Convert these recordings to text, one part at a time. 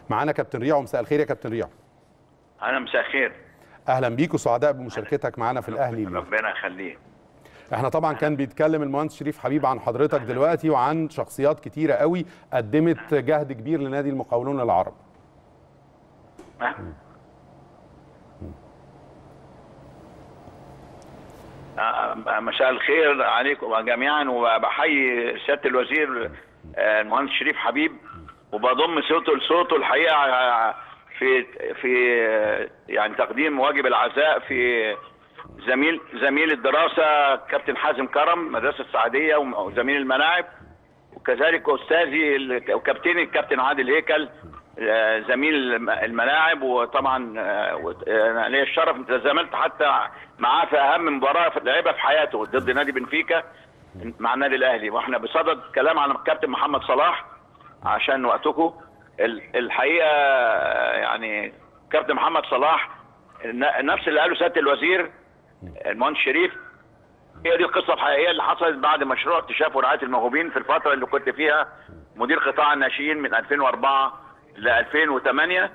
معانا كابتن ريعو مساء الخير يا كابتن ريعو انا مساء الخير اهلا بيك وسعداء بمشاركتك معانا في الاهلي اليوم ربنا يخليك احنا طبعا كان بيتكلم المهندس شريف حبيب عن حضرتك دلوقتي وعن شخصيات كتيره قوي قدمت جهد كبير لنادي المقاولون العرب آه، مساء الخير عليكم جميعا وبحيي سياده الوزير آه، المهندس شريف حبيب وبضم صوته لصوته الحقيقه آه، في في آه، يعني تقديم واجب العزاء في زميل زميل الدراسه كابتن حازم كرم مدرسه السعديه وزميل الملاعب وكذلك استاذي ال- وكابتني الكابتن عادل هيكل آه، زميل الم- الملاعب وطبعا آه، وت- آه، انا ليا الشرف ان تزاملت حتى معاه في اهم مباراه في- لعبها في حياته ضد نادي بنفيكا مع النادي الاهلي واحنا بصدد كلام عن الكابتن محمد صلاح عشان وقتكم ال- الحقيقه آه، يعني كابتن محمد صلاح ن- نفس اللي قاله سياده الوزير المهندس شريف هي دي القصه الحقيقيه اللي حصلت بعد مشروع اكتشاف ورعايه الموهوبين في الفتره اللي كنت فيها مدير قطاع الناشئين من 2004 ل 2008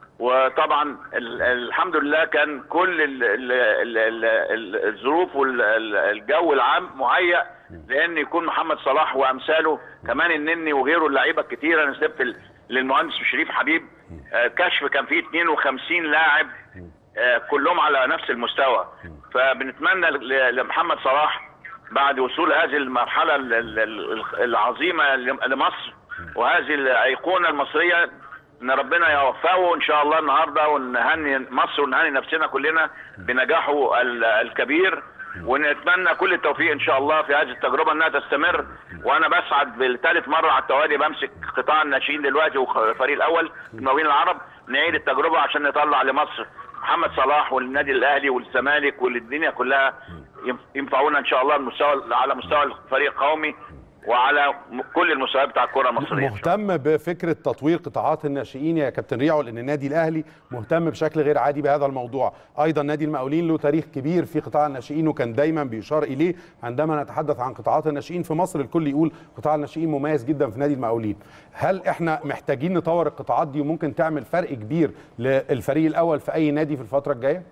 وطبعا ال- الحمد لله كان كل ال ال ال ال ال الظروف والجو العام مهيأ لان يكون محمد صلاح وامثاله كمان النني وغيره اللعيبه الكتيره انا سبت ال- للمهندس شريف حبيب آه، كشف كان فيه 52 لاعب آه، كلهم على نفس المستوى فبنتمنى ل- لمحمد صلاح بعد وصول هذه المرحله ال- ال- ال- العظيمه لمصر وهذه الايقونه المصريه ان ربنا يوفقه ان شاء الله النهارده ونهني مصر ونهني نفسنا كلنا بنجاحه ال- الكبير ونتمنى كل التوفيق ان شاء الله في هذه التجربه انها تستمر وانا بسعد بالثالث مره على التوالي بمسك قطاع الناشئين دلوقتي والفريق الاول المقاولين العرب نعيد التجربه عشان نطلع لمصر محمد صلاح والنادي الاهلي والزمالك والدنيا كلها ينف- ينفعونا ان شاء الله المستوى على مستوى الفريق القومي وعلى م- كل المستويات بتاع الكره المصريه مهتم بفكره تطوير قطاعات الناشئين يا كابتن ريعو لان النادي الاهلي مهتم بشكل غير عادي بهذا الموضوع ايضا نادي المقاولين له تاريخ كبير في قطاع الناشئين وكان دايما بيشار اليه عندما نتحدث عن قطاعات الناشئين في مصر الكل يقول قطاع الناشئين مميز جدا في نادي المقاولين هل احنا محتاجين نطور القطاعات دي وممكن تعمل فرق كبير للفريق الاول في اي نادي في الفتره الجايه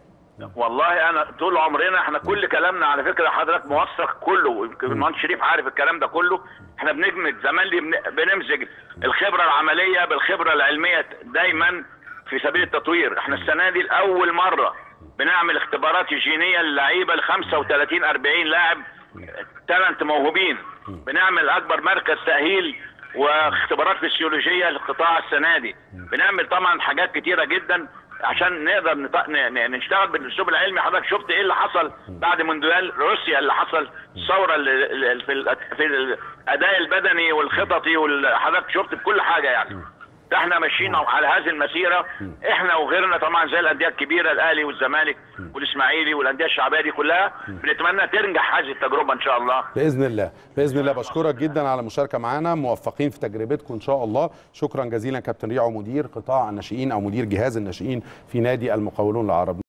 والله انا طول عمرنا احنا كل كلامنا على فكره حضرتك موثق كله يمكن المهندس شريف عارف الكلام ده كله احنا بندمج زمان لي بن- بنمزج الخبره العمليه بالخبره العلميه دايما في سبيل التطوير احنا السنه دي لاول مره بنعمل اختبارات جينيه للعيبه ل 35 40 لاعب تالنت موهوبين بنعمل اكبر مركز تاهيل واختبارات فسيولوجيه للقطاع السنه دي بنعمل طبعا حاجات كتيره جدا عشان نقدر نط- ن- ن- نشتغل بالاسلوب العلمي حضرتك شفت ايه اللي حصل بعد مونديال روسيا اللي حصل الثوره اللي اللي في ال- في الاداء البدني والخططي وحضرتك شفت بكل حاجه يعني ده احنا ماشيين على هذه المسيره احنا وغيرنا طبعا زي الانديه الكبيره الاهلي والزمالك والاسماعيلي والانديه الشعبيه دي كلها بنتمنى تنجح هذه التجربه ان شاء الله باذن الله باذن الله بشكرك جدا على المشاركه معنا موفقين في تجربتكم ان شاء الله شكرا جزيلا كابتن ريعو مدير قطاع الناشئين او مدير جهاز الناشئين في نادي المقاولون العرب